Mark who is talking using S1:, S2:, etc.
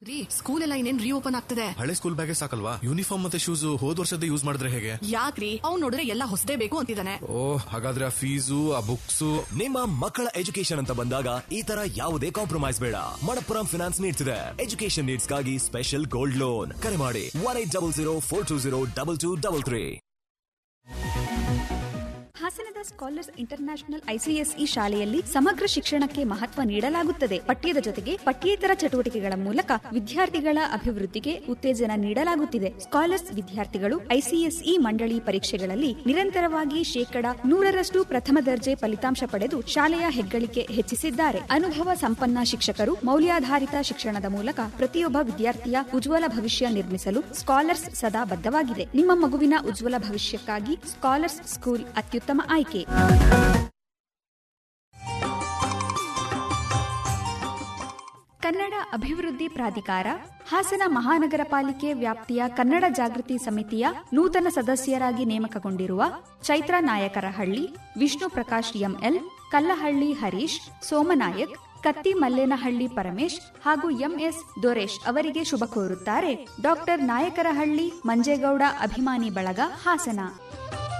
S1: ರೀ ಸ್ಕೂಲ್ ಎಲ್ಲ ಇನ್ನೇನ್ ರೀಓಪನ್ ಆಗ್ತದೆ
S2: ಹಳೆ ಸ್ಕೂಲ್ ಬ್ಯಾಗೇ ಸಾಕಲ್ವಾ ಯೂನಿಫಾರ್ಮ್ ಮತ್ತೆ ಶೂಸ್ ಹೋದ್ ವರ್ಷದ ಯೂಸ್ ಮಾಡಿದ್ರೆ ಹೇಗೆ
S1: ಯಾಕ್ರಿ ಅವ್ನ್ ನೋಡಿದ್ರೆ ಎಲ್ಲ ಹೊಸದೇ ಬೇಕು ಅಂತಿದ್ದಾನೆ
S2: ಓ ಹಾಗಾದ್ರೆ ಆ ಫೀಸು ಆ ಬುಕ್ಸ್
S3: ನಿಮ್ಮ ಮಕ್ಕಳ ಎಜುಕೇಶನ್ ಅಂತ ಬಂದಾಗ ಈ ತರ ಯಾವುದೇ ಕಾಂಪ್ರಮೈಸ್ ಬೇಡ ಮಣಪ್ಪುರಂ ಫಿನಾನ್ಸ್ ನೀಡ್ಸ್ ಇದೆ ಎಜುಕೇಶನ್ ನೀಡ್ಸ್ ಗಾಗಿ ಸ್ಪೆಷಲ್ ಗೋಲ್ಡ್ ಲೋನ್ ಕರೆ ಮಾಡಿ one eight double zero four two zero double two double three
S4: ಹಾಸನದ ಸ್ಕಾಲರ್ಸ್ ಇಂಟರ್ನ್ಯಾಷನಲ್ ಐಸಿಎಸ್ಇ ಶಾಲೆಯಲ್ಲಿ ಸಮಗ್ರ ಶಿಕ್ಷಣಕ್ಕೆ ಮಹತ್ವ ನೀಡಲಾಗುತ್ತದೆ ಪಠ್ಯದ ಜೊತೆಗೆ ಪಠ್ಯೇತರ ಚಟುವಟಿಕೆಗಳ ಮೂಲಕ ವಿದ್ಯಾರ್ಥಿಗಳ ಅಭಿವೃದ್ಧಿಗೆ ಉತ್ತೇಜನ ನೀಡಲಾಗುತ್ತಿದೆ ಸ್ಕಾಲರ್ಸ್ ವಿದ್ಯಾರ್ಥಿಗಳು ಐಸಿಎಸ್ಇ ಮಂಡಳಿ ಪರೀಕ್ಷೆಗಳಲ್ಲಿ ನಿರಂತರವಾಗಿ ಶೇಕಡ ನೂರರಷ್ಟು ಪ್ರಥಮ ದರ್ಜೆ ಫಲಿತಾಂಶ ಪಡೆದು ಶಾಲೆಯ ಹೆಗ್ಗಳಿಕೆ ಹೆಚ್ಚಿಸಿದ್ದಾರೆ ಅನುಭವ ಸಂಪನ್ನ ಶಿಕ್ಷಕರು ಮೌಲ್ಯಾಧಾರಿತ ಶಿಕ್ಷಣದ ಮೂಲಕ ಪ್ರತಿಯೊಬ್ಬ ವಿದ್ಯಾರ್ಥಿಯ ಉಜ್ವಲ ಭವಿಷ್ಯ ನಿರ್ಮಿಸಲು ಸ್ಕಾಲರ್ಸ್ ಸದಾ ಬದ್ಧವಾಗಿದೆ ನಿಮ್ಮ ಮಗುವಿನ ಉಜ್ವಲ ಭವಿಷ್ಯಕ್ಕಾಗಿ ಸ್ಕಾಲರ್ಸ್ ಸ್ಕೂಲ್ ಅತ್ಯುತ್ತಮ ಆಯ್ಕೆ ಕನ್ನಡ ಅಭಿವೃದ್ಧಿ ಪ್ರಾಧಿಕಾರ ಹಾಸನ ಮಹಾನಗರ ಪಾಲಿಕೆ ವ್ಯಾಪ್ತಿಯ ಕನ್ನಡ ಜಾಗೃತಿ ಸಮಿತಿಯ ನೂತನ ಸದಸ್ಯರಾಗಿ ನೇಮಕಗೊಂಡಿರುವ ಚೈತ್ರ ನಾಯಕರಹಳ್ಳಿ ವಿಷ್ಣು ಪ್ರಕಾಶ್ ಎಂಎಲ್ ಕಲ್ಲಹಳ್ಳಿ ಹರೀಶ್ ಸೋಮನಾಯಕ್ ಕತ್ತಿ ಮಲ್ಲೇನಹಳ್ಳಿ ಪರಮೇಶ್ ಹಾಗೂ ಎಂಎಸ್ ದೊರೇಶ್ ಅವರಿಗೆ ಶುಭ ಕೋರುತ್ತಾರೆ ಡಾಕ್ಟರ್ ನಾಯಕರಹಳ್ಳಿ ಮಂಜೇಗೌಡ ಅಭಿಮಾನಿ ಬಳಗ ಹಾಸನ